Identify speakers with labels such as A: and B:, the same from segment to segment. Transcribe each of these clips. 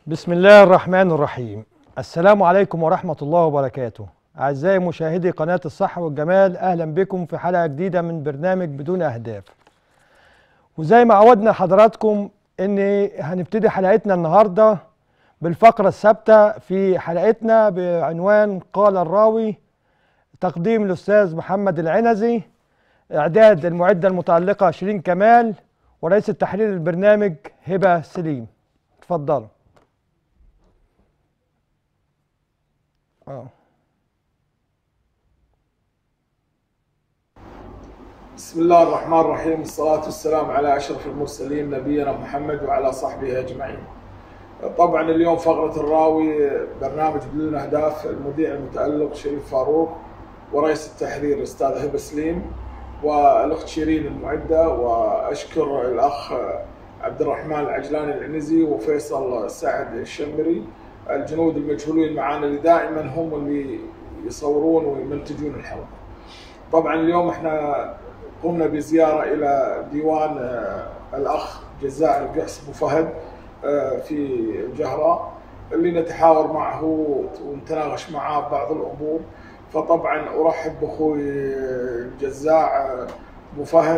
A: بسم الله الرحمن الرحيم السلام عليكم ورحمة الله وبركاته أعزائي مشاهدي قناة الصحة والجمال أهلا بكم في حلقة جديدة من برنامج بدون أهداف وزي ما عودنا حضراتكم إن هنبتدي حلقتنا النهاردة بالفقرة الثابتة في حلقتنا بعنوان قال الراوي تقديم الأستاذ محمد العنزي إعداد المعدة المتألقة شيرين كمال ورئيس التحرير البرنامج هبة سليم اتفضلوا اه
B: بسم الله الرحمن الرحيم الصلاة والسلام على أشرف المرسلين نبينا محمد وعلى صحبه أجمعين طبعا اليوم فقرة الراوي برنامج بدون أهداف المذيع المتألق شريف فاروق ورئيس التحرير الأستاذ هبة سليم والأخت شيرين المعدة وأشكر الأخ عبد الرحمن العجلاني العنزي وفيصل سعد الشمري الجنود المجهولين معانا اللي دائما هم اللي يصورون ويمنتجون الحلقة طبعا اليوم احنا قمنا بزيارة إلى ديوان آه، الأخ جزائر القحس أبو فهد آه، في الجهراء اللي نتحاور معه ونتناقش معاه بعض الأمور فطبعا أرحب بأخوي الجزاع آه، أبو فهد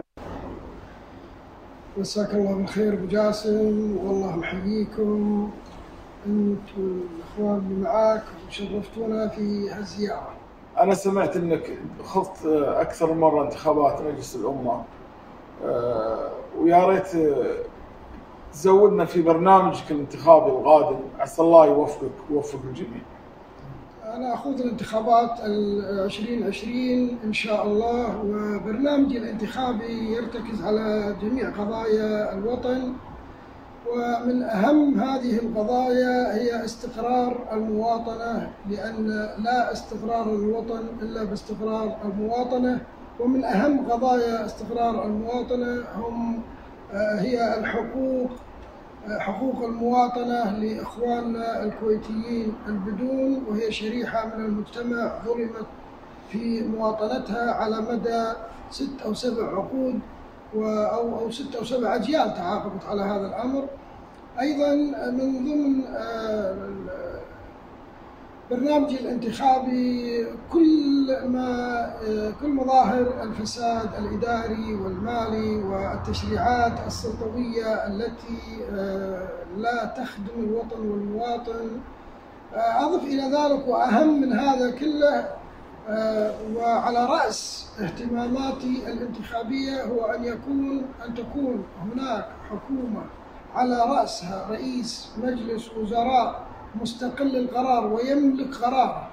C: مساك الله بالخير ابو جاسم والله محييكم انت والاخوان اللي معاك وشرفتونا في هالزياره.
B: أنا سمعت أنك خضت أكثر من مرة انتخابات مجلس الأمة آه، ويا ريت آه، تزودنا في برنامجك الانتخابي القادم عسى الله يوفقك ويوفق الجميع.
C: انا اخوض الانتخابات ال 2020 ان شاء الله وبرنامجي الانتخابي يرتكز على جميع قضايا الوطن ومن اهم هذه القضايا هي استقرار المواطنه لان لا استقرار الوطن الا باستقرار المواطنه ومن اهم قضايا استقرار المواطنه هم آه، هي الحقوق آه، حقوق المواطنه لاخواننا الكويتيين البدون وهي شريحه من المجتمع ظلمت في مواطنتها على مدى ست او سبع عقود و- او او ست او سبع اجيال تعاقبت على هذا الامر. ايضا من ضمن آه، ال- برنامجي الانتخابي كل ما آه، كل مظاهر الفساد الاداري والمالي والتشريعات السلطويه التي آه، لا تخدم الوطن والمواطن آه، اضف الى ذلك واهم من هذا كله آه، وعلى راس اهتماماتي الانتخابيه هو ان يكون ان تكون هناك حكومه على راسها رئيس مجلس وزراء مستقل القرار ويملك قراره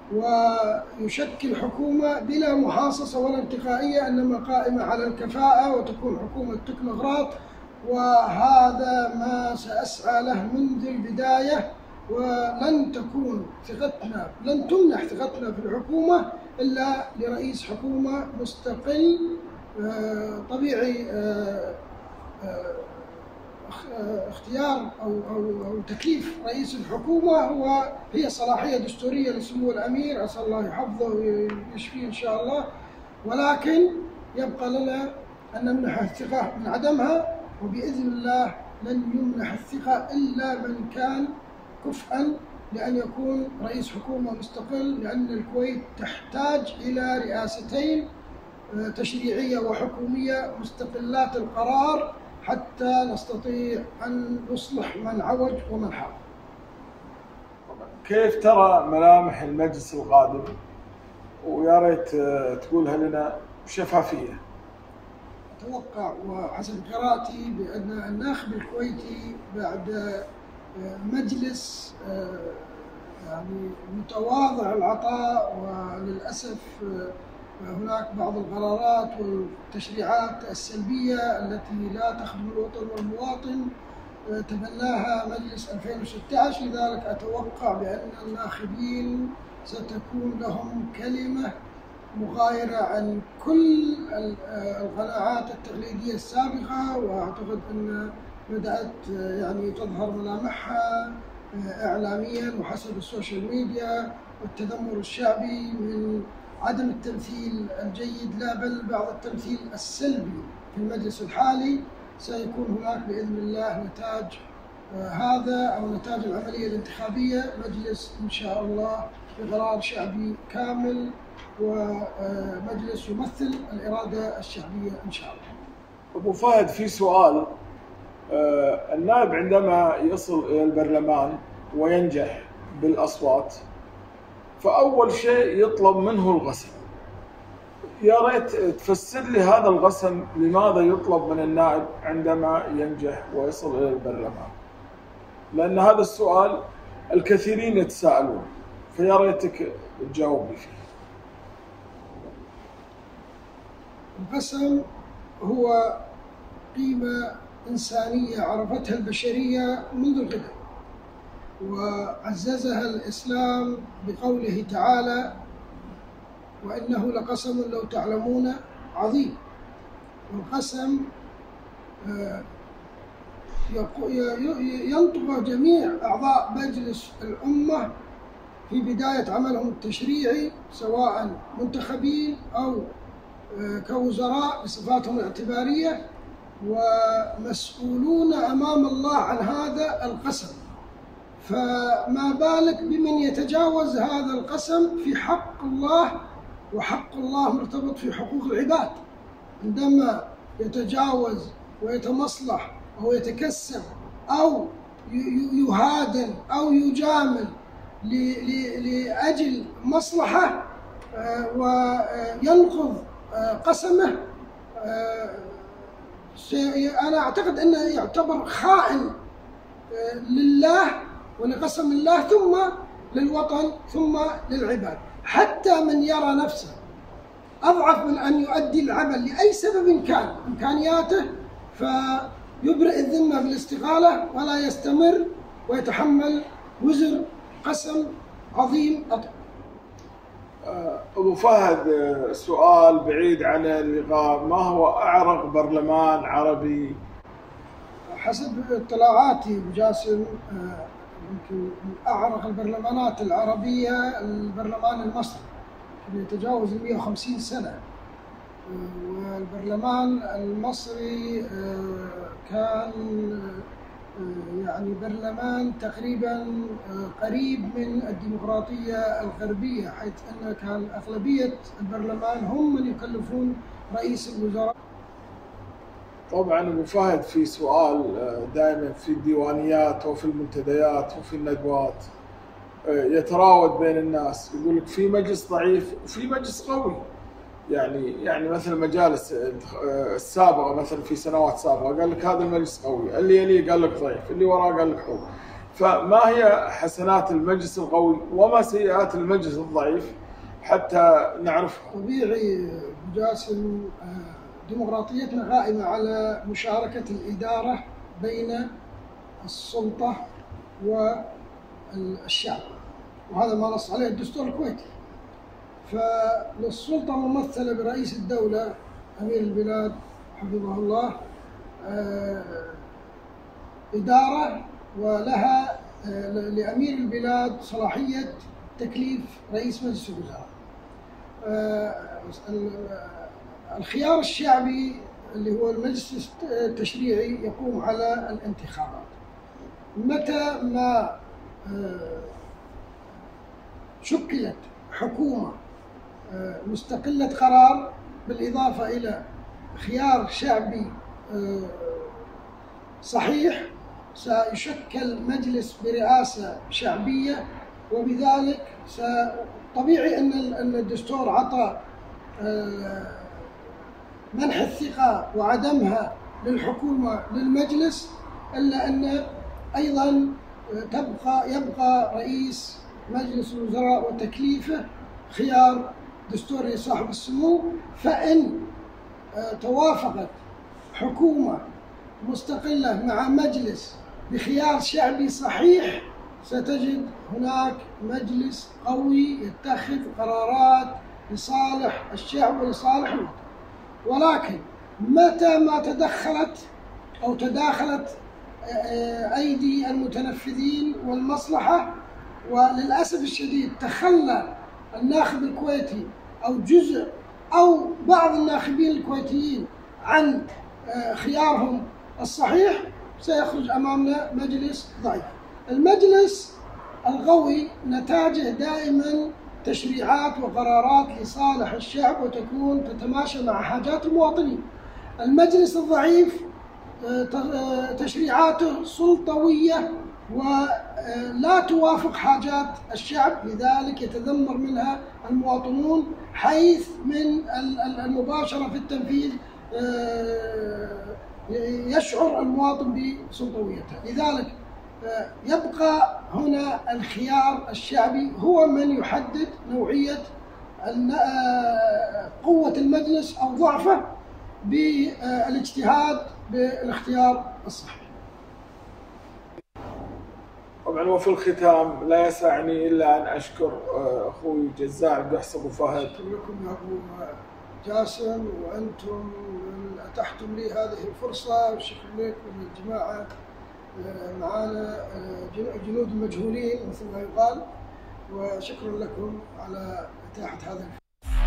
C: ويشكل حكومه بلا محاصصه ولا انتقائيه انما قائمه على الكفاءه وتكون حكومه تكنوقراط وهذا ما ساسعى له منذ البدايه ولن تكون ثقتنا لن تمنح ثقتنا في الحكومه الا لرئيس حكومه مستقل آه، طبيعي آه، آه، اخ- آه، اختيار او او او تكليف رئيس الحكومه هو هي صلاحيه دستوريه لسمو الامير عسى الله يحفظه ويشفيه ان شاء الله ولكن يبقى لنا ان نمنح الثقه من عدمها وباذن الله لن يمنح الثقه الا من كان كفءا لان يكون رئيس حكومه مستقل لان الكويت تحتاج الى رئاستين آه، تشريعيه وحكوميه مستقلات القرار حتى نستطيع ان نصلح من عوج ومن حاول.
B: كيف ترى ملامح المجلس القادم؟ ويا ريت آه، تقولها لنا بشفافية.
C: اتوقع وحسب قراءتي بان الناخب الكويتي بعد آه، مجلس آه، يعني متواضع العطاء وللاسف آه، هناك بعض القرارات والتشريعات السلبيه التي لا تخدم الوطن والمواطن آه، تبناها مجلس 2016 لذلك اتوقع بان الناخبين ستكون لهم كلمه مغايرة عن كل ال- آه، القناعات التقليدية السابقة وأعتقد أن بدأت آه، يعني تظهر ملامحها آه، إعلاميا وحسب السوشيال ميديا والتذمر الشعبي من عدم التمثيل الجيد لا بل بعض التمثيل السلبي في المجلس الحالي سيكون هناك بإذن الله نتاج آه، هذا أو نتاج العملية الانتخابية مجلس إن شاء الله بقرار شعبي كامل ومجلس يمثل الإرادة الشعبية إن شاء الله
B: ابو فهد في سؤال آه، النائب عندما يصل الى البرلمان وينجح بالاصوات فاول شيء يطلب منه الغسل يا ريت تفسر لي هذا الغسل لماذا يطلب من النائب عندما ينجح ويصل الى البرلمان لان هذا السؤال الكثيرين يتساءلون فيا ريتك تجاوب لي فيه
C: القسم هو قيمة إنسانية عرفتها البشرية منذ القدم وعززها الإسلام بقوله تعالى وإنه لقسم لو تعلمون عظيم والقسم آه، يقو- ي- ي- ينطق جميع أعضاء مجلس الأمة في بداية عملهم التشريعي سواء منتخبين أو آه، كوزراء بصفاتهم الاعتبارية ومسؤولون أمام الله عن هذا القسم فما بالك بمن يتجاوز هذا القسم في حق الله وحق الله مرتبط في حقوق العباد عندما يتجاوز ويتمصلح أو يتكسب أو ي- ي- يهادن أو يجامل ل- ل- لأجل مصلحة آه، وينقض آه، قسمه آه، سي- أنا أعتقد أنه يعتبر خائن آه، لله ولقسم الله ثم للوطن ثم للعباد حتى من يرى نفسه أضعف من أن يؤدي العمل لأي سبب كان إمكانياته فيبرئ الذمة بالاستقالة ولا يستمر ويتحمل وزر قسم عظيم أطول
B: ابو فهد آه، سؤال بعيد عن اللقاء ما هو اعرق برلمان عربي
C: حسب اطلاعاتي أبو جاسم آه، يمكن من أعرق البرلمانات العربية البرلمان المصري كان يتجاوز ال 150 سنة آه، والبرلمان المصري آه، كان آه، يعني برلمان تقريبا آه، قريب من الديمقراطية الغربية حيث أن كان أغلبية البرلمان هم من يكلفون رئيس الوزراء
B: طبعا ابو فهد في سؤال دائما في الديوانيات وفي المنتديات وفي الندوات آه، يتراود بين الناس يقول لك في مجلس ضعيف وفي مجلس قوي يعني يعني مثلا مجالس آه، السابقه مثلا في سنوات سابقه قال لك هذا المجلس قوي اللي يليه قال لك ضعيف اللي وراه قال لك قوي فما هي حسنات المجلس القوي وما سيئات المجلس الضعيف حتى نعرفها
C: طبيعي أبو جاسم آه، ديمقراطيتنا قائمة على مشاركة الإدارة بين السلطة والشعب وهذا ما نص عليه الدستور الكويتي فللسلطة ممثلة برئيس الدولة أمير البلاد حفظه الله آه، إدارة ولها آه، لأمير البلاد صلاحية تكليف رئيس مجلس الوزراء آه، ال- الخيار الشعبي اللي هو المجلس التشريعي يقوم على الانتخابات متى ما آه، شكلت حكومة آه، مستقلة قرار بالإضافة إلى خيار شعبي آه، صحيح سيشكل مجلس برئاسة شعبية وبذلك س- طبيعي أن ال- أن الدستور عطى آه، منح الثقة وعدمها للحكومة للمجلس إلا أن أيضا آه، تبقى يبقى رئيس مجلس الوزراء وتكليفه خيار دستوري صاحب السمو فإن آه، توافقت حكومة مستقلة مع مجلس بخيار شعبي صحيح ستجد هناك مجلس قوي يتخذ قرارات لصالح الشعب ولصالح الوطن ولكن متى ما تدخلت أو تداخلت آه، أيدي المتنفذين والمصلحة وللأسف الشديد تخلى الناخب الكويتي أو جزء أو بعض الناخبين الكويتيين عن آه، خيارهم الصحيح سيخرج امامنا مجلس ضعيف. المجلس القوي نتاجه دائما تشريعات وقرارات لصالح الشعب وتكون تتماشى مع حاجات المواطنين. المجلس الضعيف آه، ت- آه، تشريعاته سلطويه ولا توافق حاجات الشعب لذلك يتذمر منها المواطنون حيث من ال- ال- المباشره في التنفيذ آه، يشعر المواطن بسلطويته لذلك آه، يبقى هنا الخيار الشعبي هو من يحدد نوعيه الن- آه، قوه المجلس او ضعفه بالاجتهاد بالاختيار الصحيح
B: طبعا وفي الختام لا يسعني الا ان اشكر آه، اخوي جزار عبد الحسن ابو فهد
C: شكرا لكم يا ابو جاسم وانتم من اتحتم لي هذه الفرصه وشكرا لكم الجماعه آه، معانا آه، جن- جنود مجهولين مثل ما يقال وشكرا لكم على اتاحه هذه الفرصه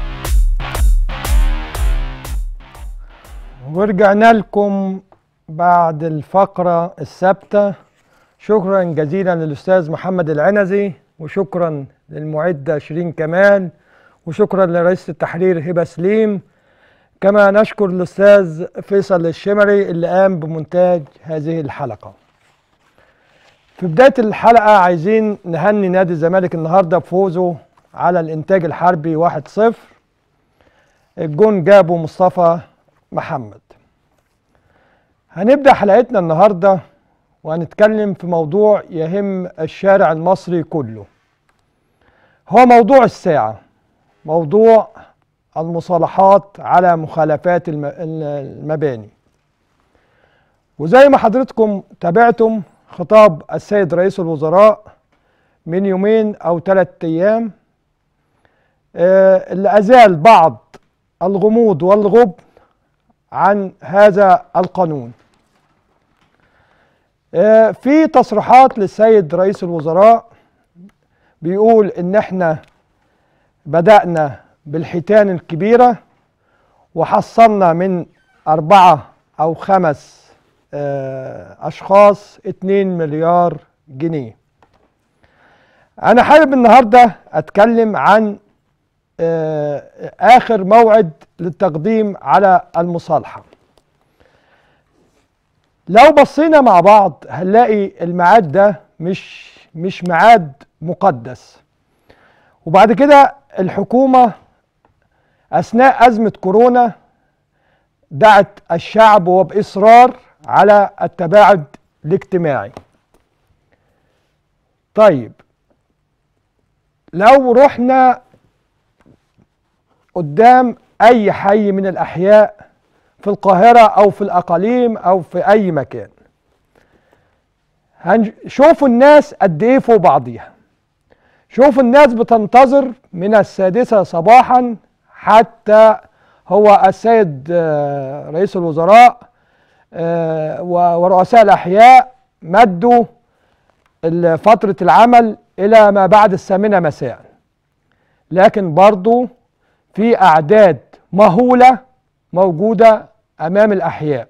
A: ورجعنا لكم بعد الفقرة الثابتة شكرا جزيلا للأستاذ محمد العنزي وشكرا للمعدة شيرين كمال وشكرا لرئيس التحرير هبة سليم كما نشكر الأستاذ فيصل الشمري اللي قام بمونتاج هذه الحلقة في بداية الحلقة عايزين نهني نادي الزمالك النهاردة بفوزه على الإنتاج الحربي 1-0 الجون جابه مصطفى محمد هنبدأ حلقتنا النهاردة وهنتكلم في موضوع يهم الشارع المصري كله هو موضوع الساعة موضوع المصالحات على مخالفات الم- المباني وزي ما حضرتكم تابعتم خطاب السيد رئيس الوزراء من يومين أو ثلاثة أيام آه، اللي أزال بعض الغموض والغبن عن هذا القانون آه، في تصريحات للسيد رئيس الوزراء بيقول ان احنا بدأنا بالحيتان الكبيرة وحصلنا من أربعة أو خمس آه، أشخاص اتنين مليار جنيه أنا حابب النهاردة أتكلم عن آه، آخر موعد للتقديم على المصالحة لو بصينا مع بعض هنلاقي الميعاد ده مش مش ميعاد مقدس وبعد كده الحكومة أثناء أزمة كورونا دعت الشعب وبإصرار على التباعد الاجتماعي طيب لو رحنا قدام اي حي من الاحياء في القاهره او في الاقاليم او في اي مكان هنشوفوا الناس قد ايه فوق بعضيها شوفوا الناس بتنتظر من السادسة صباحا حتى هو السيد آه، رئيس الوزراء آه، و- ورؤساء الأحياء مدوا ال- فترة العمل إلى ما بعد الثامنة مساء لكن برضو في أعداد مهولة موجودة أمام الأحياء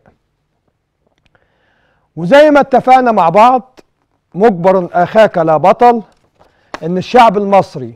A: وزي ما اتفقنا مع بعض مجبر أخاك لا بطل إن الشعب المصري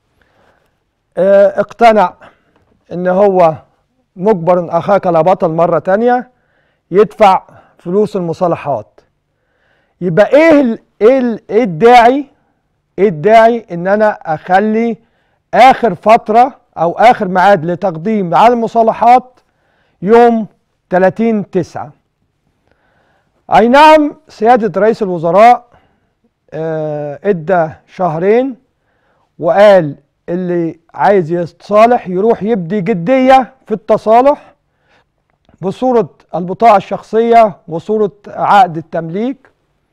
A: آه، اقتنع إن هو مجبر أخاك لا بطل مرة تانية يدفع فلوس المصالحات يبقى إيه ال- إيه ال- إيه الداعي إيه الداعي إن أنا أخلي آخر فترة أو آخر ميعاد لتقديم على المصالحات يوم 30 تسعة أي نعم سيادة رئيس الوزراء آه، ادى شهرين وقال اللي عايز يتصالح يروح يبدي جدية في التصالح بصورة البطاقة الشخصية وصورة عقد التمليك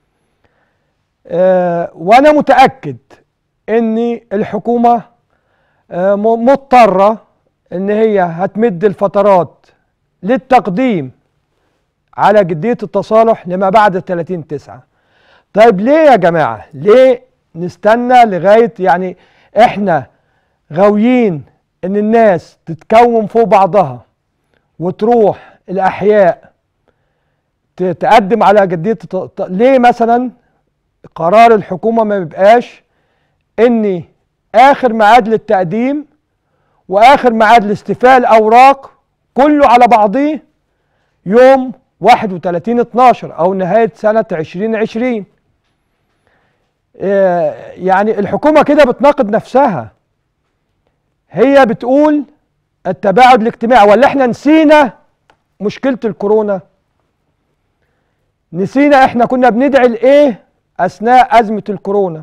A: آه، وأنا متأكد أن الحكومة آه، م- مضطرة ان هي هتمد الفترات للتقديم على جدية التصالح لما بعد 30 تسعة طيب ليه يا جماعة ليه نستنى لغاية يعني احنا غاويين ان الناس تتكون فوق بعضها وتروح الاحياء ت- تقدم على جديه الت- ت- ليه مثلا قرار الحكومه ما بيبقاش ان اخر ميعاد للتقديم واخر ميعاد لاستيفاء الاوراق كله على بعضيه يوم 31 12 او نهايه سنه 2020 آه، يعني الحكومه كده بتناقض نفسها هي بتقول التباعد الاجتماعي ولا احنا نسينا مشكله الكورونا نسينا احنا كنا بندعي لايه اثناء ازمه الكورونا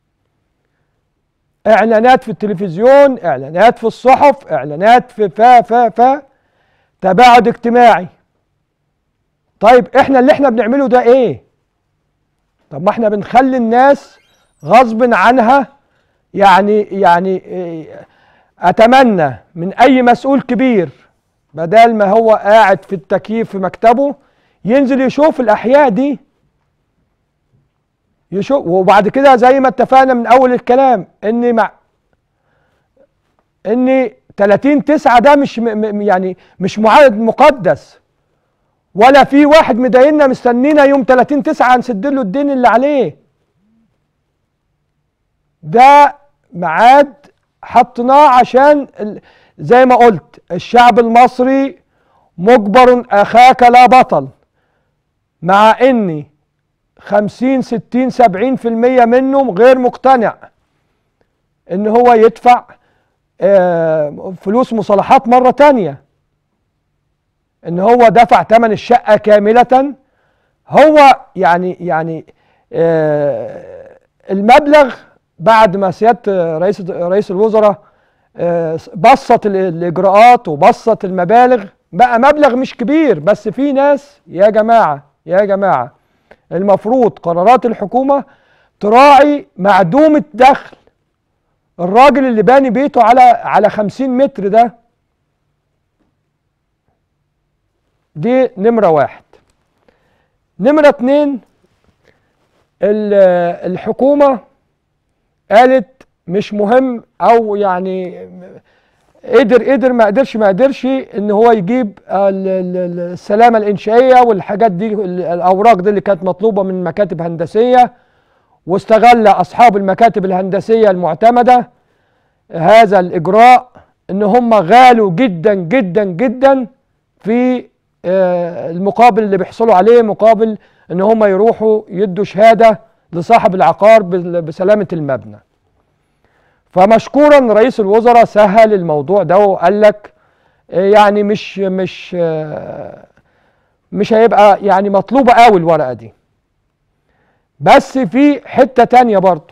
A: اعلانات في التلفزيون اعلانات في الصحف اعلانات في فا فا فا تباعد اجتماعي طيب احنا اللي احنا بنعمله ده ايه طب ما احنا بنخلي الناس غصب عنها يعني يعني إيه، اتمنى من اي مسؤول كبير بدل ما هو قاعد في التكييف في مكتبه ينزل يشوف الاحياء دي يشوف وبعد كده زي ما اتفقنا من اول الكلام ان مع ان 30 9 ده مش م م يعني مش معاد مقدس ولا في واحد مضايقنا مستنينا يوم 30 9 هنسد له الدين اللي عليه ده ميعاد حطيناه عشان ال- زي ما قلت الشعب المصري مجبر اخاك لا بطل مع اني 50 60 70% منه غير مقتنع ان هو يدفع آه، فلوس مصالحات مرة تانية ان هو دفع ثمن الشقة كاملة هو يعني يعني آه، المبلغ بعد ما سيادة رئيس رئيس الوزراء آه، بسط ال- الاجراءات وبسط المبالغ بقى مبلغ مش كبير بس في ناس يا جماعة يا جماعة المفروض قرارات الحكومة تراعي معدوم الدخل الراجل اللي باني بيته على على 50 متر ده دي نمرة واحد نمرة اتنين ال- الحكومة قالت مش مهم او يعني قدر قدر ما قدرش ما قدرش ان هو يجيب ال- ال- ال- السلامه الانشائيه والحاجات دي ال- الاوراق دي اللي كانت مطلوبه من مكاتب هندسيه واستغل اصحاب المكاتب الهندسيه المعتمده هذا الاجراء ان هم غالوا جدا جدا جدا في آه، المقابل اللي بيحصلوا عليه مقابل ان هم يروحوا يدوا شهاده لصاحب العقار بال- بسلامه المبنى فمشكورا رئيس الوزراء سهل الموضوع ده وقال لك آه، يعني مش مش آه، مش هيبقى يعني مطلوبه قوي الورقه دي بس في حته تانية برضه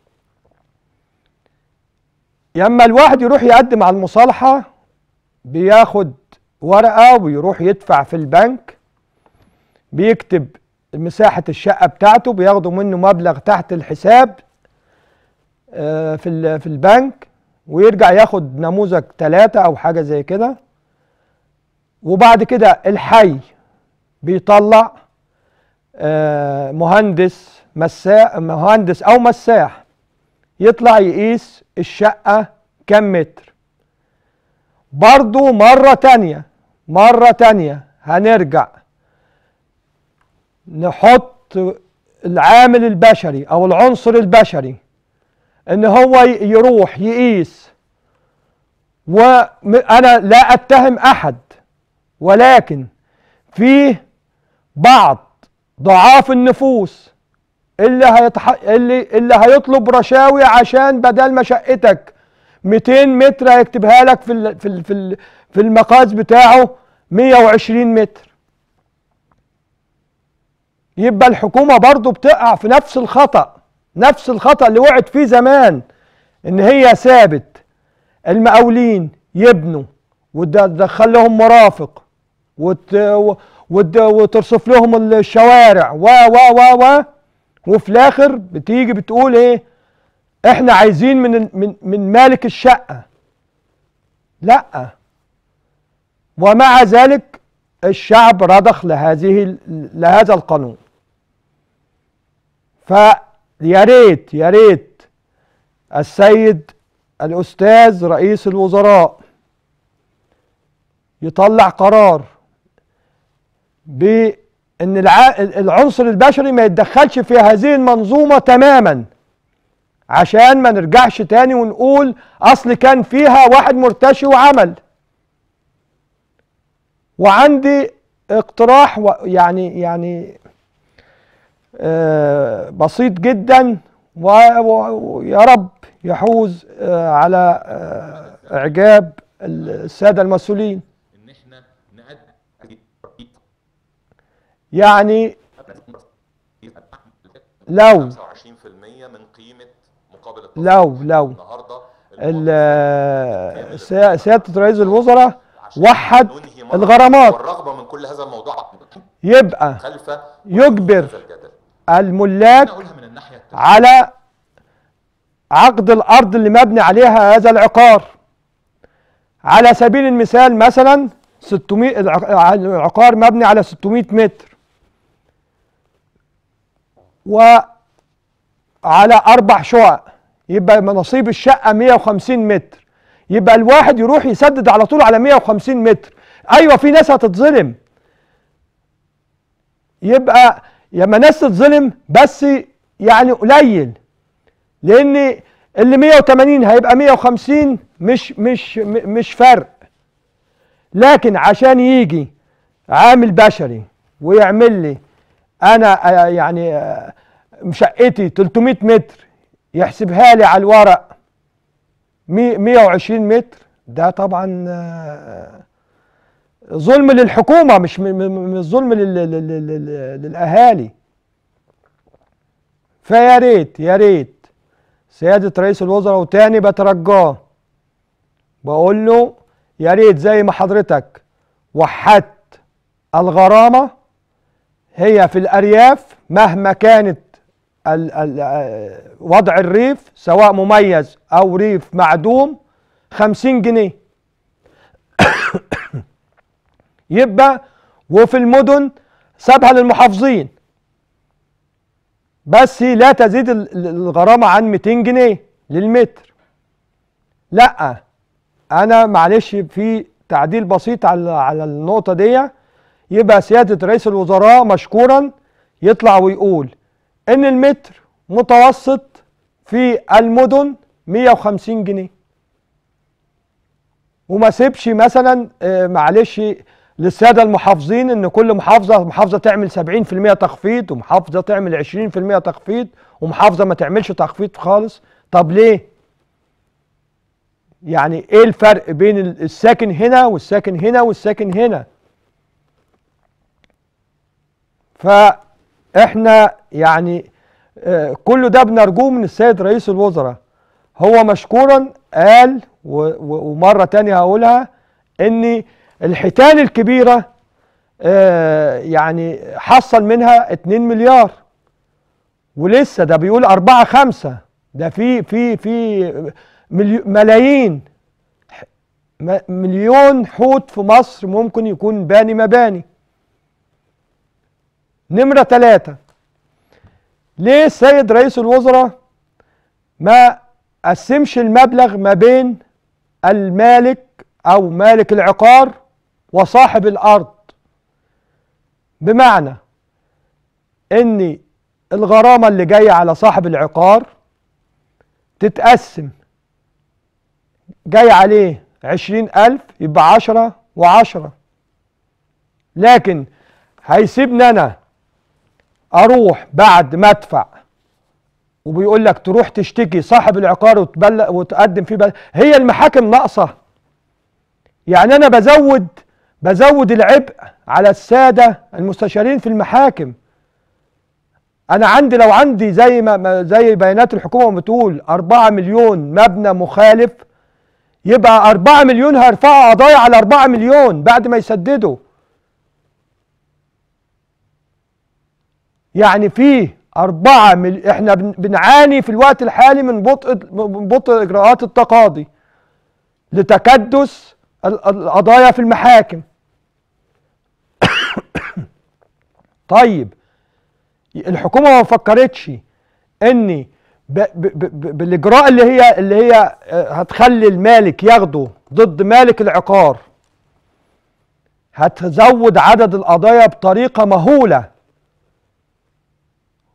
A: لما الواحد يروح يقدم على المصالحه بياخد ورقه ويروح يدفع في البنك بيكتب مساحه الشقه بتاعته بياخدوا منه مبلغ تحت الحساب آه، في ال- في البنك ويرجع ياخد نموذج ثلاثة أو حاجة زي كده وبعد كده الحي بيطلع آه، مهندس مساح مهندس أو مساح يطلع يقيس الشقة كم متر برضو مرة تانية مرة تانية هنرجع نحط العامل البشري أو العنصر البشري ان هو ي- يروح يقيس وانا لا اتهم احد ولكن فيه بعض ضعاف النفوس اللي هيتح... اللي اللي هيطلب رشاوي عشان بدل ما شقتك 200 متر هيكتبها لك في ال... في ال... في ال... في المقاس بتاعه 120 متر يبقى الحكومة برضو بتقع في نفس الخطأ نفس الخطأ اللي وقعت فيه زمان ان هي سابت المقاولين يبنوا وتدخل لهم مرافق وت... وت... وترصف لهم الشوارع و و و و وفي الاخر بتيجي بتقول ايه احنا عايزين من ال- من من مالك الشقه لا ومع ذلك الشعب رضخ لهذه ال- لهذا القانون فيا ريت يا ريت السيد الاستاذ رئيس الوزراء يطلع قرار ان الع- العنصر البشري ما يتدخلش في هذه المنظومه تماما عشان ما نرجعش تاني ونقول اصل كان فيها واحد مرتشي وعمل وعندي اقتراح و- يعني يعني آه، بسيط جدا و- و- ويا رب يحوز آه، على آه، اعجاب الساده المسؤولين
D: ان احنا نقدم
A: يعني لو
D: 25% من قيمه مقابل
A: لو لو
D: النهارده
A: ال- سيا- سياده رئيس الوزراء
D: عشان
A: وحد
D: ننهي مرة
A: الغرامات
D: والرغبه من كل هذا الموضوع
A: يبقى
D: خلف
A: يجبر
D: هذا الجدل
A: الملاك
D: انا اقولها من الناحيه التانية
A: على عقد الارض اللي مبني عليها هذا العقار على سبيل المثال مثلا 600 الع- العقار مبني على 600 متر وعلى اربع شقق يبقى نصيب الشقه 150 متر يبقى الواحد يروح يسدد على طول على 150 متر ايوه في ناس هتتظلم يبقى لما ناس تتظلم بس يعني قليل لان اللي 180 هيبقى 150 مش مش م- مش فرق لكن عشان يجي عامل بشري ويعمل لي انا آه، يعني آه، شقتي 300 متر يحسبها لي على الورق مي- 120 متر ده طبعا آه، ظلم للحكومه مش م- م- مش ظلم لل- لل- لل- للاهالي فيا ريت يا ريت سيادة رئيس الوزراء وتاني بترجاه بقول له يا ريت زي ما حضرتك وحدت الغرامة هي في الأرياف مهما كانت ال ال آه، وضع الريف سواء مميز أو ريف معدوم خمسين جنيه يبقى وفي المدن سابها للمحافظين بس لا تزيد ال- ال- الغرامة عن 200 جنيه للمتر لا انا معلش في تعديل بسيط على على النقطة دي يبقى سيادة رئيس الوزراء مشكورا يطلع ويقول ان المتر متوسط في المدن 150 جنيه وما سيبش مثلا آه، معلش للساده المحافظين ان كل محافظه محافظه تعمل 70% تخفيض ومحافظه تعمل 20% تخفيض ومحافظه ما تعملش تخفيض خالص طب ليه يعني ايه الفرق بين ال- الساكن هنا والساكن هنا والساكن هنا فاحنا يعني آه، كل ده بنرجوه من السيد رئيس الوزراء هو مشكورا قال و- و- ومرة تانية هقولها ان الحيتان الكبيرة آه، يعني حصل منها 2 مليار ولسه ده بيقول أربعة خمسة ده في في في مليو- ملايين م- مليون حوت في مصر ممكن يكون باني مباني نمرة ثلاثة ليه السيد رئيس الوزراء ما قسمش المبلغ ما بين المالك او مالك العقار وصاحب الارض بمعنى ان الغرامة اللي جاية على صاحب العقار تتقسم جاي عليه عشرين ألف يبقى عشرة وعشرة لكن هيسيبني أنا أروح بعد ما أدفع وبيقول لك تروح تشتكي صاحب العقار وتبلغ وتقدم فيه بل... هي المحاكم ناقصة يعني أنا بزود بزود العبء على السادة المستشارين في المحاكم أنا عندي لو عندي زي ما- ما زي بيانات الحكومة بتقول أربعة مليون مبنى مخالف يبقى أربعة مليون هيرفعوا قضايا على أربعة مليون بعد ما يسددوا يعني فيه أربعة مل... احنا بن- بنعاني في الوقت الحالي من بطء من بطء إجراءات التقاضي لتكدس ال- القضايا في المحاكم طيب الحكومة ما فكرتش ان ب... ب... ب... بالاجراء اللي هي اللي هي آه، هتخلي المالك ياخده ضد مالك العقار هتزود عدد القضايا بطريقة مهولة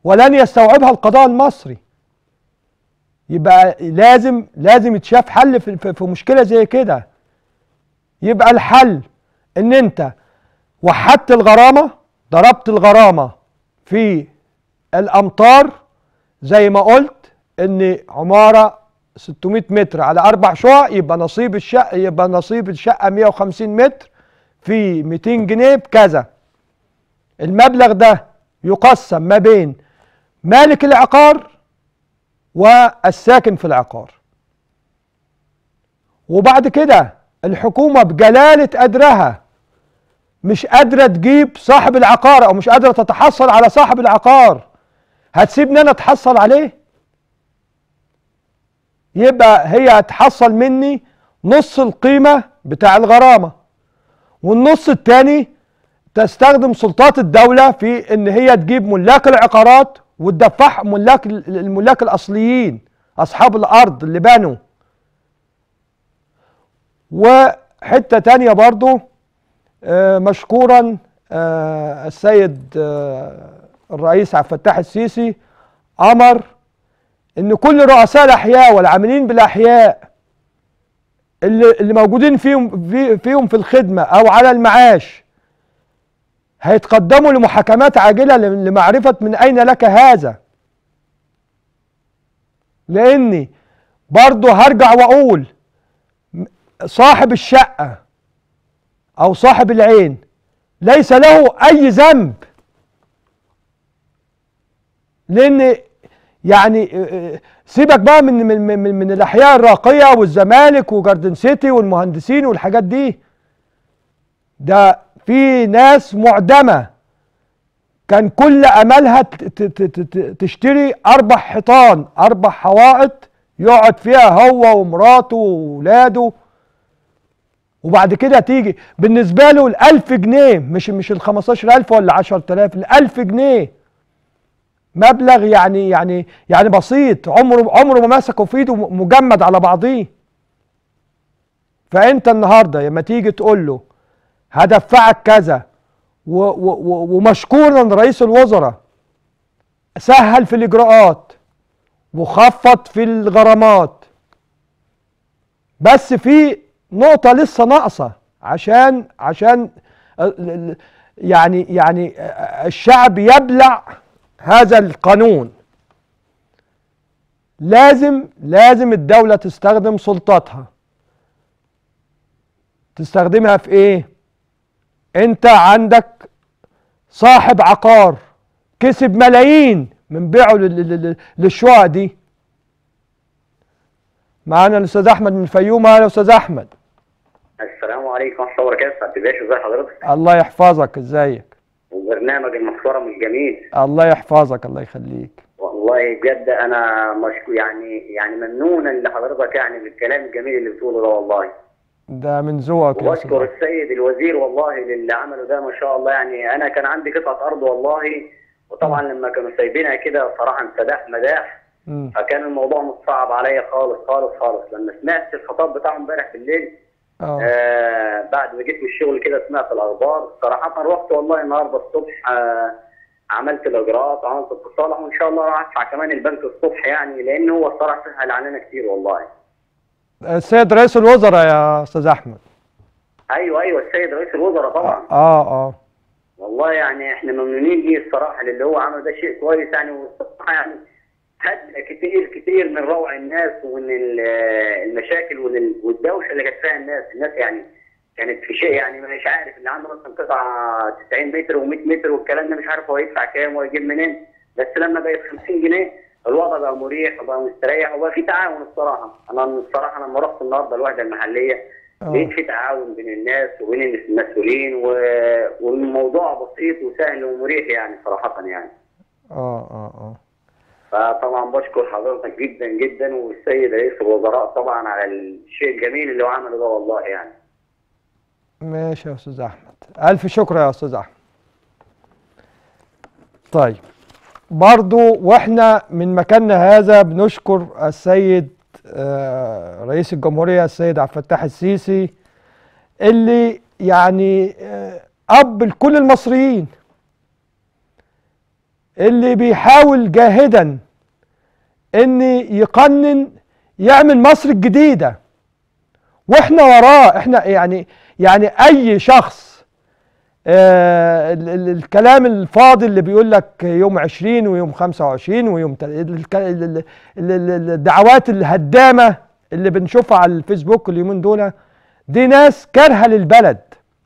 A: ولن يستوعبها القضاء المصري يبقى لازم لازم يتشاف حل في, في, في مشكله زي كده يبقى الحل ان انت وحدت الغرامه ضربت الغرامه في الامطار زي ما قلت ان عماره 600 متر على اربع شقق يبقى نصيب الشقه يبقى نصيب الشقه 150 متر في 200 جنيه بكذا المبلغ ده يقسم ما بين مالك العقار والساكن في العقار وبعد كده الحكومة بجلالة قدرها مش قادرة تجيب صاحب العقار أو مش قادرة تتحصل على صاحب العقار هتسيبني أنا أتحصل عليه يبقى هي هتحصل مني نص القيمة بتاع الغرامة والنص التاني تستخدم سلطات الدولة في ان هي تجيب ملاك العقارات وتدفع ملاك الملاك الاصليين اصحاب الارض اللي بنوا وحتة تانية برضو آه، مشكورا آه، السيد آه، الرئيس عبد الفتاح السيسي امر ان كل رؤساء الاحياء والعاملين بالاحياء اللي, اللي موجودين فيهم في فيهم في الخدمه او على المعاش هيتقدموا لمحاكمات عاجله لمعرفه من اين لك هذا لاني برضه هرجع واقول صاحب الشقه او صاحب العين ليس له اي ذنب لان يعني سيبك بقى من من من, من الاحياء الراقيه والزمالك وجاردن سيتي والمهندسين والحاجات دي ده في ناس معدمه كان كل املها ت- ت- ت- ت- تشتري اربع حيطان اربع حوائط يقعد فيها هو ومراته وولاده وبعد كده تيجي بالنسبه له الألف جنيه مش مش ال 15000 ولا 10000 الألف جنيه مبلغ يعني يعني يعني بسيط عمره عمره ما مسكه في ايده مجمد على بعضيه فانت النهارده لما تيجي تقول له هدفعك كذا و و و ومشكورا رئيس الوزراء سهل في الاجراءات وخفض في الغرامات بس في نقطة لسه ناقصة عشان عشان ال- ال- يعني يعني الشعب يبلع هذا القانون لازم لازم الدولة تستخدم سلطاتها تستخدمها في ايه انت عندك صاحب عقار كسب ملايين من بيعه لل- لل- للشقق دي معانا الاستاذ احمد من الفيوم اهلا استاذ احمد
E: السلام عليكم ورحمة الله وبركاته سعادة الباشا ازي حضرتك
A: الله يحفظك ازيك
E: وبرنامج المحترم الجميل
A: الله يحفظك الله يخليك
E: والله بجد انا مشكور يعني يعني ممنونا لحضرتك يعني بالكلام الجميل اللي بتقوله ده والله
A: ده من ذوقك يا
E: وبشكر
A: استاذ
E: السيد الوزير والله للي عمله ده ما شاء الله يعني انا كان عندي قطعة ارض والله وطبعا لما كانوا سايبينها كده صراحة انسداح مداح
A: مم.
E: فكان الموضوع متصعب عليا خالص خالص خالص لما سمعت الخطاب بتاعهم امبارح بالليل
A: اه
E: آه بعد ما جيت من الشغل كده سمعت الاخبار صراحه رحت والله النهارده الصبح آه عملت الاجراءات وعملت التصالح وان شاء الله راح ادفع كمان البنك الصبح يعني لان هو الصراحه سهل علينا كتير والله
A: السيد رئيس الوزراء يا استاذ احمد
E: ايوه ايوه السيد رئيس الوزراء طبعا
A: اه اه
E: والله يعني احنا ممنونين ليه الصراحه للي هو عمله ده شيء كويس يعني والصراحه يعني هدى كتير كتير من روع الناس ومن ال- المشاكل وال- والدوشه اللي كانت فيها الناس، الناس يعني كانت في شيء يعني مش عارف اللي عنده مثلا قطعه 90 متر و100 متر والكلام ده مش عارف هو يدفع كام ويجيب منين بس لما بقت 50 جنيه الوضع بقى مريح وبقى مستريح وبقى في تعاون الصراحه انا الصراحه لما رحت النهارده الوحده المحليه
A: آه.
E: لقيت في تعاون بين الناس وبين المسؤولين و... والموضوع بسيط وسهل ومريح يعني صراحه يعني
A: اه اه اه
E: فطبعا بشكر حضرتك جدا جدا والسيد رئيس الوزراء طبعا على الشيء الجميل اللي هو عمله ده والله يعني
A: ماشي يا استاذ احمد الف شكر يا استاذ احمد طيب برضو واحنا من مكاننا هذا بنشكر السيد آه، رئيس الجمهورية السيد عبد الفتاح السيسي اللي يعني آه، اب لكل المصريين اللي بيحاول جاهدا ان يقنن يعمل مصر الجديده واحنا وراه احنا يعني يعني اي شخص آه ال- ال- الكلام الفاضي اللي بيقول لك يوم 20 ويوم 25 ويوم تل- الك- ال- ال- ال- ال- الدعوات الهدامه اللي بنشوفها على الفيسبوك اليومين دول دي ناس كارهه للبلد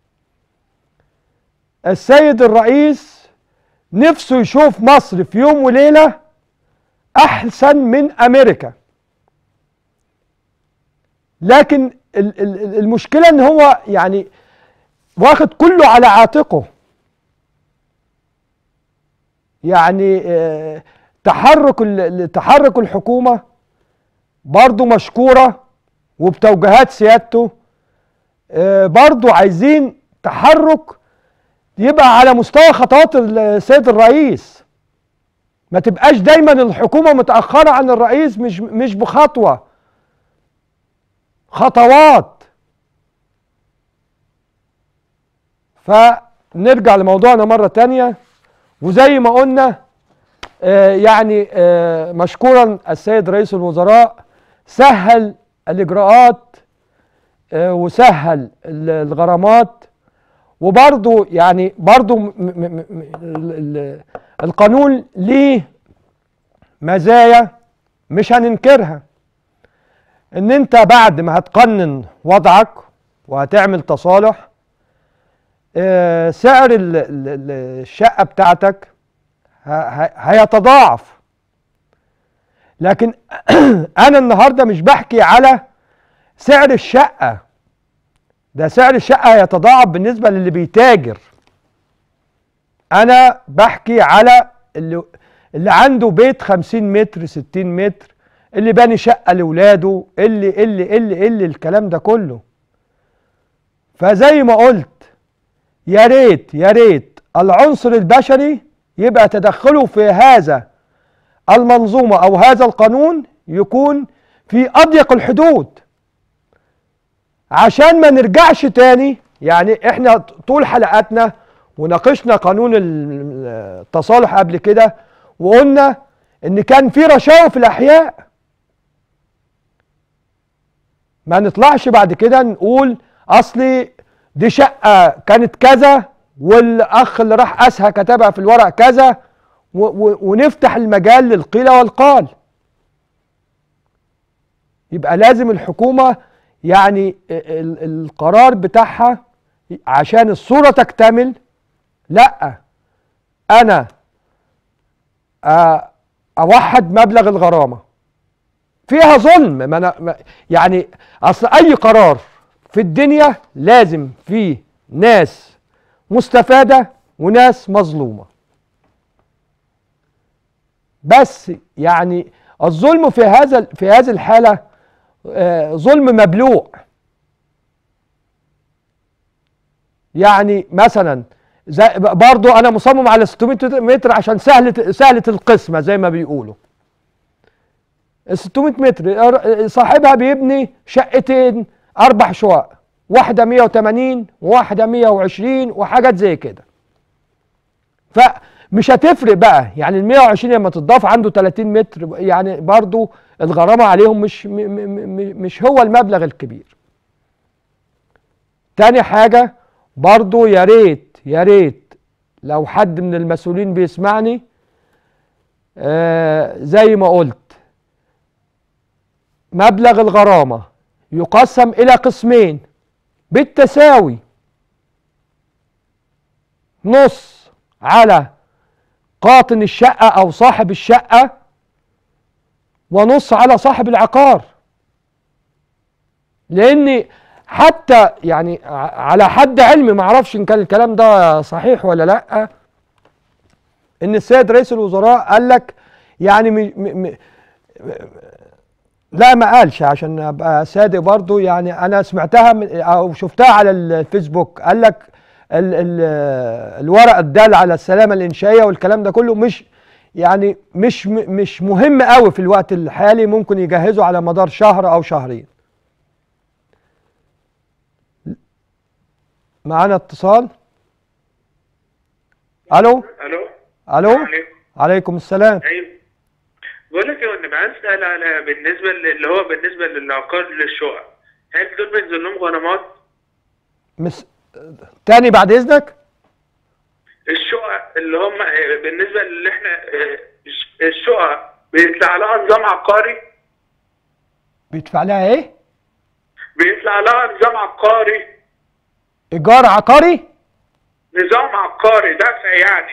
A: السيد الرئيس نفسه يشوف مصر في يوم وليله احسن من امريكا لكن ال- ال- ال- المشكله ان هو يعني واخد كله على عاتقه يعني آه، تحرك ال- ال- تحرك الحكومه برضو مشكوره وبتوجيهات سيادته آه، برضو عايزين تحرك يبقى على مستوى خطوات السيد الرئيس ما تبقاش دايما الحكومه متاخره عن الرئيس مش مش بخطوه خطوات فنرجع لموضوعنا مرة تانية وزي ما قلنا آه يعني آه مشكورا السيد رئيس الوزراء سهل الإجراءات آه وسهل ال- الغرامات وبرضو يعني برضو م- م- م- م- ال- ال- القانون ليه مزايا مش هننكرها ان انت بعد ما هتقنن وضعك وهتعمل تصالح آه، سعر ال- ال- ال- الشقة بتاعتك ه- ه- هيتضاعف لكن انا النهاردة مش بحكي على سعر الشقة ده سعر الشقة هيتضاعف بالنسبة للي بيتاجر انا بحكي على اللي, اللي عنده بيت 50 متر 60 متر اللي باني شقة لولاده اللي اللي اللي اللي الكلام ده كله فزي ما قلت يا ريت يا ريت العنصر البشري يبقى تدخله في هذا المنظومة أو هذا القانون يكون في أضيق الحدود عشان ما نرجعش تاني يعني احنا طول حلقاتنا وناقشنا قانون ال- التصالح قبل كده وقلنا ان كان في رشاوى في الاحياء ما نطلعش بعد كده نقول اصلي دي شقه كانت كذا والاخ اللي راح قاسها كتبها في الورق كذا و و ونفتح المجال للقيل والقال يبقى لازم الحكومه يعني ال- القرار بتاعها عشان الصوره تكتمل لا انا أ- اوحد مبلغ الغرامه فيها ظلم ما أنا ما يعني اصل اي قرار في الدنيا لازم فيه ناس مستفاده وناس مظلومه بس يعني الظلم في هذا في هذه الحاله آه، ظلم مبلوع يعني مثلا زي برضو انا مصمم على 600 متر عشان سهله سهله القسمه زي ما بيقولوا ال 600 متر صاحبها بيبني شقتين اربع شقق واحده 180 وواحده 120 وحاجات زي كده فمش هتفرق بقى يعني ال 120 لما تضاف عنده 30 متر يعني برضو الغرامه عليهم مش م م م مش هو المبلغ الكبير تاني حاجه برضو يا ريت يا ريت لو حد من المسؤولين بيسمعني آه زي ما قلت مبلغ الغرامة يقسم إلى قسمين بالتساوي نص على قاطن الشقة أو صاحب الشقة ونص على صاحب العقار لأن حتى يعني ع- على حد علمي معرفش إن كان الكلام ده صحيح ولا لأ إن السيد رئيس الوزراء قال لك يعني م م م لا ما قالش عشان ابقى صادق برضو يعني انا سمعتها من او شفتها على الفيسبوك قال لك ال ال الورق الدال على السلامه الانشائيه والكلام ده كله مش يعني مش م- مش مهم قوي في الوقت الحالي ممكن يجهزوا على مدار شهر او شهرين معانا اتصال الو
F: الو
A: الو
F: السلام عليكم
A: عليكم السلام
F: ايوه بقول لك يا ابني عايز اسال على بالنسبه ل- اللي هو بالنسبه للعقار للشقق هل دول بينزل لهم غرامات؟
A: مس... تاني بعد اذنك
F: الشقق اللي هم بالنسبه اللي احنا آه، الش- الشقق بيطلع لها نظام عقاري
A: بيدفع لها ايه
F: بيطلع لها نظام عقاري
A: ايجار عقاري
F: نظام عقاري دفع يعني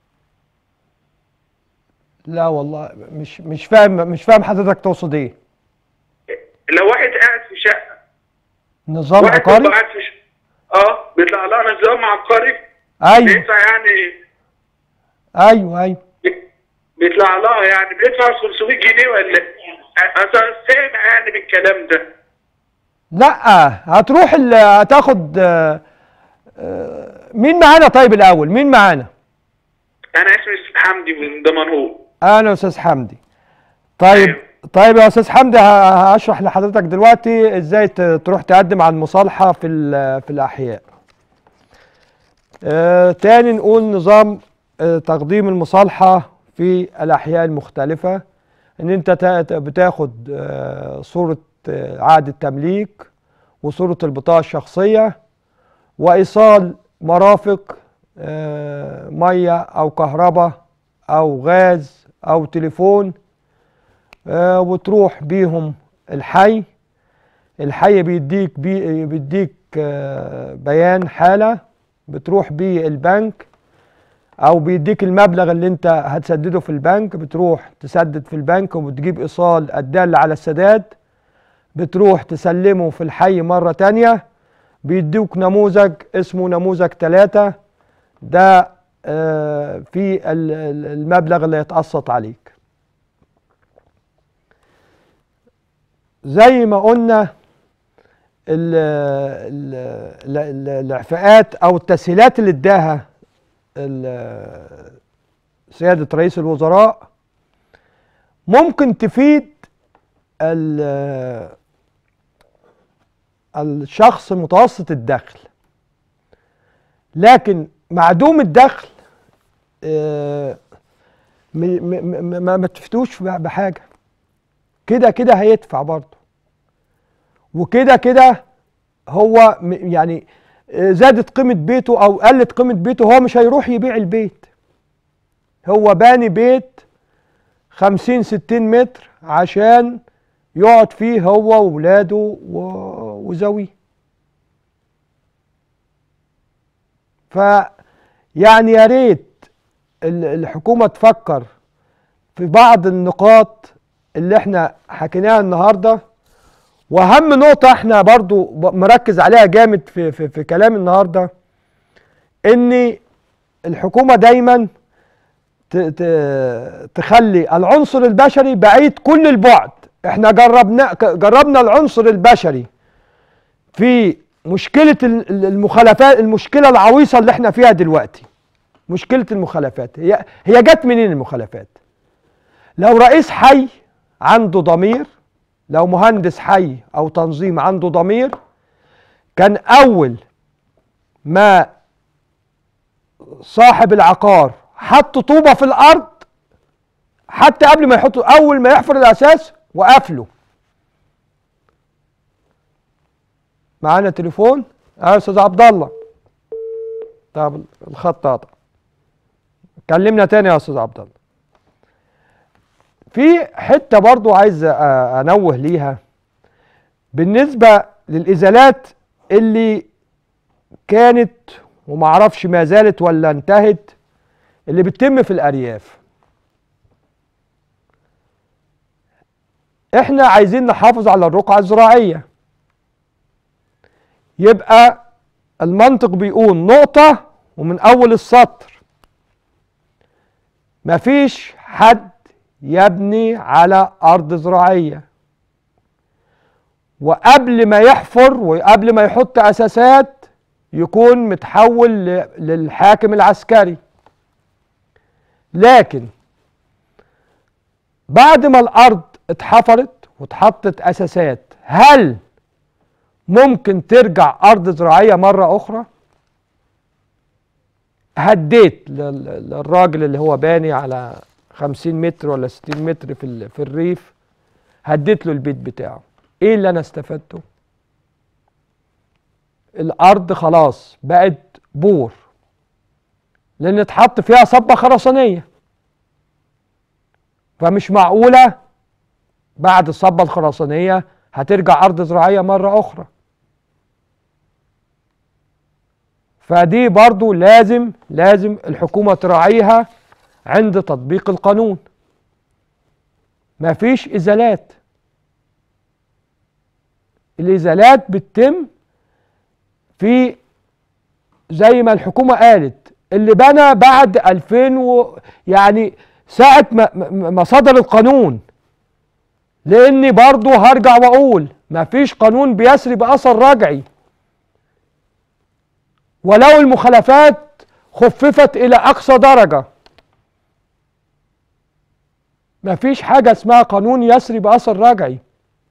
A: لا والله مش مش فاهم مش فاهم حضرتك تقصد ايه
F: لو واحد قاعد في شقه
A: نظام
F: واحد
A: عقاري
F: بيبقى قاعد في شقه اه بيطلع لها نظام عقاري
A: ايوه
F: بيدفع يعني
A: ايوه ايوه
F: بيطلع لها يعني بيدفع 500 جنيه ولا انا سامع يعني بالكلام ده
A: لا هتروح ال- هتاخد آه، آه، مين معانا طيب الاول مين معانا
F: انا اسمي استاذ حمدي من دمنهور
A: انا استاذ حمدي طيب
F: أيوة.
A: طيب يا استاذ حمدي ه- هشرح لحضرتك دلوقتي ازاي ت- تروح تقدم على المصالحه في ال- في الاحياء آه تاني نقول نظام آه تقديم المصالحه في الاحياء المختلفه ان انت تا- تا- بتاخد آه صوره آه عقد التمليك وصوره البطاقه الشخصيه وايصال مرافق آه ميه او كهرباء او غاز او تليفون آه وتروح بيهم الحي الحي بيديك بي بيديك آه بيان حالة بتروح بيه البنك او بيديك المبلغ اللي انت هتسدده في البنك بتروح تسدد في البنك وبتجيب ايصال الدال على السداد بتروح تسلمه في الحي مرة تانية بيدوك نموذج اسمه نموذج ثلاثة ده آه، في ال- ال- المبلغ اللي يتقسط عليك زي ما قلنا ال- ال- ال- ال- الاعفاءات او التسهيلات اللي اداها ال- سيادة رئيس الوزراء ممكن تفيد ال- الشخص متوسط الدخل لكن معدوم الدخل آه، م- م- م- ما ما تفتوش بحاجه كده كده هيدفع برضه وكده كده هو م- يعني آه، زادت قيمه بيته او قلت قيمه بيته هو مش هيروح يبيع البيت هو باني بيت خمسين ستين متر عشان يقعد فيه هو وولاده و- وزويه ف يعني يا ريت ال- الحكومه تفكر في بعض النقاط اللي احنا حكيناها النهارده واهم نقطه احنا برضو ب- مركز عليها جامد في في, في كلام النهارده ان الحكومه دايما ت- ت- تخلي العنصر البشري بعيد كل البعد احنا جربنا ك- جربنا العنصر البشري في مشكله ال- ال- المخالفات المشكله العويصه اللي احنا فيها دلوقتي مشكله المخالفات هي هي جت منين المخالفات لو رئيس حي عنده ضمير لو مهندس حي او تنظيم عنده ضمير كان اول ما صاحب العقار حط طوبه في الارض حتى قبل ما يحط اول ما يحفر الاساس وقفله معانا تليفون اه يا استاذ عبد الله طب الخط قطع كلمنا تاني يا استاذ عبد الله في حته برضو عايز أ- انوه ليها بالنسبه للازالات اللي كانت ومعرفش ما زالت ولا انتهت اللي بتتم في الارياف احنا عايزين نحافظ على الرقعه الزراعيه يبقى المنطق بيقول نقطه ومن اول السطر مفيش حد يبني على ارض زراعيه وقبل ما يحفر وقبل ما يحط اساسات يكون متحول ل- للحاكم العسكري لكن بعد ما الارض اتحفرت واتحطت اساسات هل ممكن ترجع ارض زراعيه مره اخرى هديت لل- للراجل اللي هو باني على 50 متر ولا 60 متر في ال- في الريف هديت له البيت بتاعه ايه اللي انا استفدته الارض خلاص بقت بور لان اتحط فيها صبه خرسانيه فمش معقوله بعد الصبه الخرسانيه هترجع ارض زراعيه مره اخرى فدي برضو لازم لازم الحكومه تراعيها عند تطبيق القانون مفيش ازالات الازالات بتتم في زي ما الحكومه قالت اللي بنى بعد 2000 و يعني ساعه ما, ما ما صدر القانون لاني برضو هرجع واقول مفيش قانون بيسري باثر رجعي ولو المخالفات خففت الى اقصى درجه مفيش حاجه اسمها قانون يسري باثر رجعي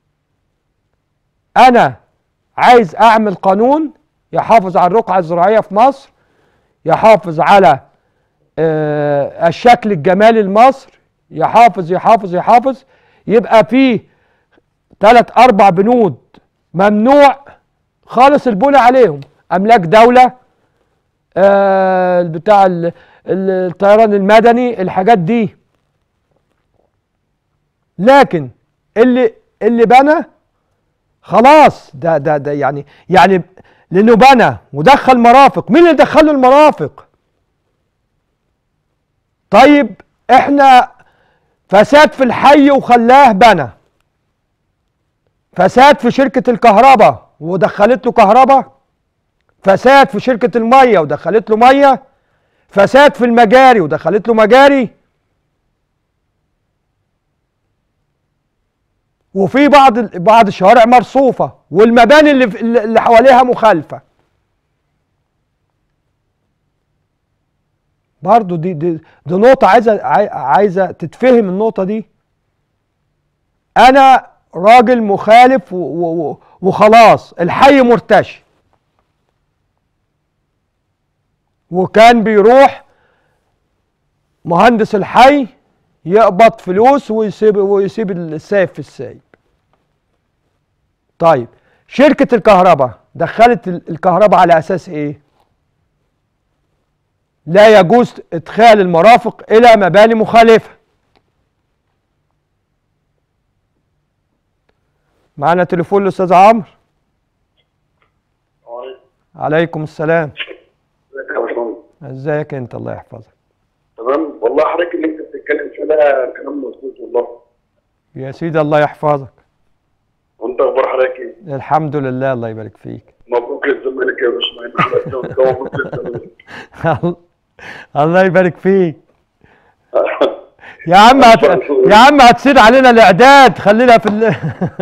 A: انا عايز اعمل قانون يحافظ على الرقعه الزراعيه في مصر يحافظ على آه، الشكل الجمالي لمصر يحافظ يحافظ يحافظ يبقى فيه ثلاث اربع بنود ممنوع خالص البناء عليهم املاك دوله آه، بتاع ال- ال- الطيران المدني الحاجات دي لكن اللي اللي بنى خلاص ده ده ده يعني يعني لانه بنى ودخل مرافق مين اللي دخل له المرافق طيب احنا فساد في الحي وخلاه بنى فساد في شركة الكهرباء ودخلت له كهرباء فساد في شركة المية ودخلت له مية فساد في المجاري ودخلت له مجاري وفي بعض ال- بعض الشوارع مرصوفة والمباني اللي في- اللي حواليها مخالفة برضو دي دي, دي نقطة عايزة عاي- عايزة تتفهم النقطة دي أنا راجل مخالف و- و- و- وخلاص الحي مرتشي وكان بيروح مهندس الحي يقبض فلوس ويسيب ويسيب السايب في السايب طيب شركة الكهرباء دخلت ال- الكهرباء على أساس إيه؟ لا يجوز إدخال المرافق إلى مباني مخالفة معنا تليفون الأستاذ عمرو عليكم السلام ازيك انت الله يحفظك
G: تمام والله حضرتك اللي انت بتتكلم فيه ده كلام مظبوط والله
A: يا سيدي الله يحفظك
G: وانت اخبار حضرتك ايه؟
A: الحمد لله الله يبارك فيك
G: مبروك للزمالك يا باشا مع ان حضرتك توت- مبروك للزمالك
A: الله يبارك فيك يا عم هت... يا عم هتسير علينا الاعداد خلينا في ال...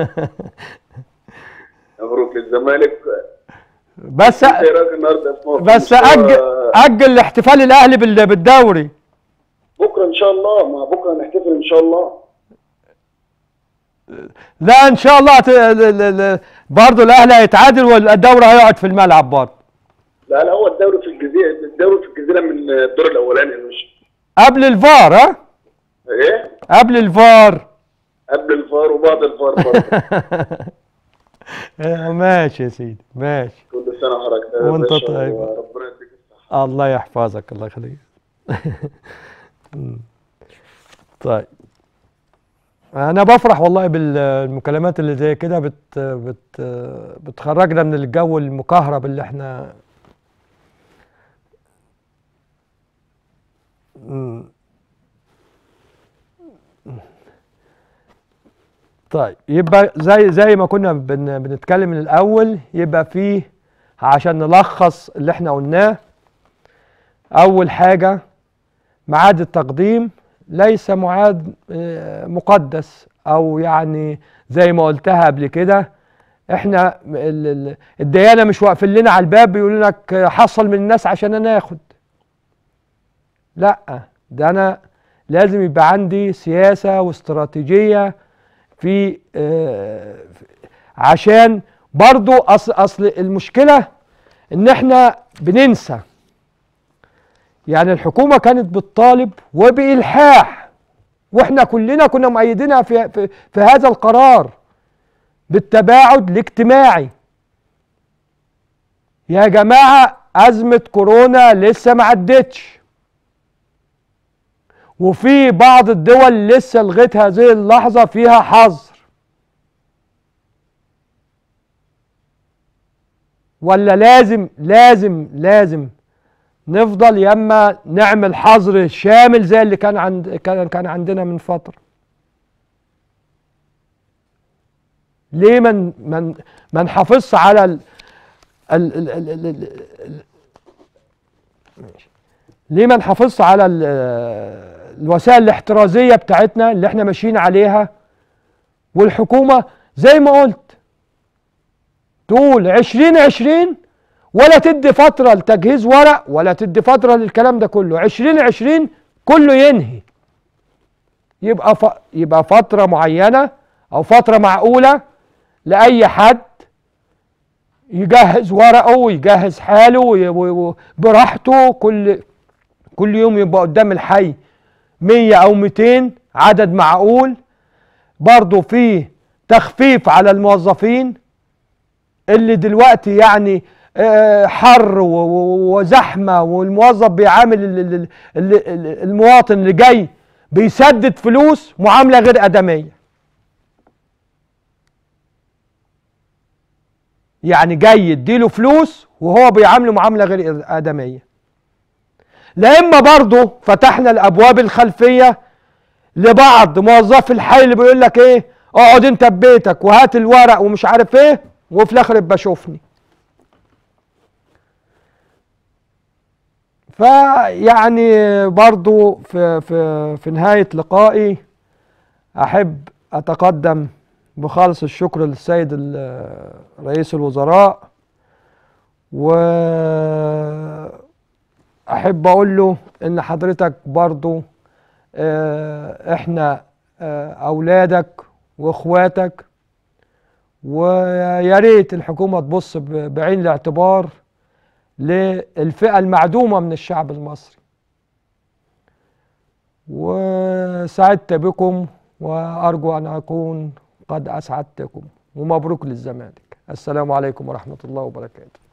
G: مبروك للزمالك
A: بس
G: ايه رايك النهارده في موقف
A: بس
G: مستوى-
A: اجل اجل الاحتفال الاهلي بال... بالدوري
G: بكره ان شاء الله ما بكره نحتفل ان شاء الله
A: لا ان شاء الله هت... ال- ال- ال- برضه الاهلي هيتعادل والدوري هيقعد في الملعب برضه
G: لا لا هو الدوري في الجزيره الدوري في الجزيره من الدور الاولاني يا باشا
A: قبل الفار ها
G: ايه؟
A: قبل الفار
G: قبل الفار وبعد الفار برضه
A: آه، ماشي يا سيدي ماشي
G: كل سنه وحضرتك طيب يا
A: وانت
G: باشا،
A: طيب.
G: وربنا يديك الصحه
A: الله يحفظك الله يخليك مم. طيب انا بفرح والله بالمكالمات اللي زي كده بت بت بتخرجنا من الجو المكهرب اللي احنا مم. طيب يبقى زي زي ما كنا بن بنتكلم من الاول يبقى فيه عشان نلخص اللي احنا قلناه اول حاجه ميعاد التقديم ليس معاد آه، مقدس او يعني زي ما قلتها قبل كده احنا ال- ال- الديانه مش واقفين لنا على الباب بيقولوا لك حصل من الناس عشان انا اخد لا ده انا لازم يبقى عندي سياسه واستراتيجيه في آه، عشان برضو اصل اصل المشكله ان احنا بننسى يعني الحكومه كانت بتطالب وبالحاح واحنا كلنا كنا مؤيدينها في, في, في هذا القرار بالتباعد الاجتماعي يا جماعة أزمة كورونا لسه ما عدتش وفي بعض الدول لسه لغاية هذه اللحظة فيها حظر ولا لازم لازم لازم نفضل يا اما نعمل حظر شامل زي اللي كان عند كان كان عندنا من فتره ليه من من ما نحافظش على ال ال ال ال ال ال ال ماشي. ليه ما نحافظش على ال الوسائل الاحترازيه بتاعتنا اللي احنا ماشيين عليها والحكومه زي ما قلت تقول 2020 ولا تدي فتره لتجهيز ورق ولا تدي فتره للكلام ده كله 2020 كله ينهي يبقى ف... يبقى فتره معينه او فتره معقوله لاي حد يجهز ورقه ويجهز حاله وي- وي- وي- براحته كل كل يوم يبقى قدام الحي 100 او 200 عدد معقول برضه في تخفيف على الموظفين اللي دلوقتي يعني آه، حر و- و- وزحمه والموظف بيعامل ال- ال- ال- ال- المواطن اللي جاي بيسدد فلوس معامله غير ادميه يعني جاي يديله فلوس وهو بيعامله معامله غير ادميه لا اما برضه فتحنا الابواب الخلفيه لبعض موظفي الحي اللي بيقول لك ايه اقعد انت ببيتك وهات الورق ومش عارف ايه وفي الاخر يبقى شوفني فيعني برضو في في في نهايه لقائي احب اتقدم بخالص الشكر للسيد ال- رئيس الوزراء واحب اقول له ان حضرتك برضو آه، احنا آه، اولادك واخواتك ويا ريت الحكومه تبص ب- بعين الاعتبار للفئه المعدومه من الشعب المصري وسعدت بكم وارجو ان اكون قد اسعدتكم ومبروك للزمالك السلام عليكم ورحمه الله وبركاته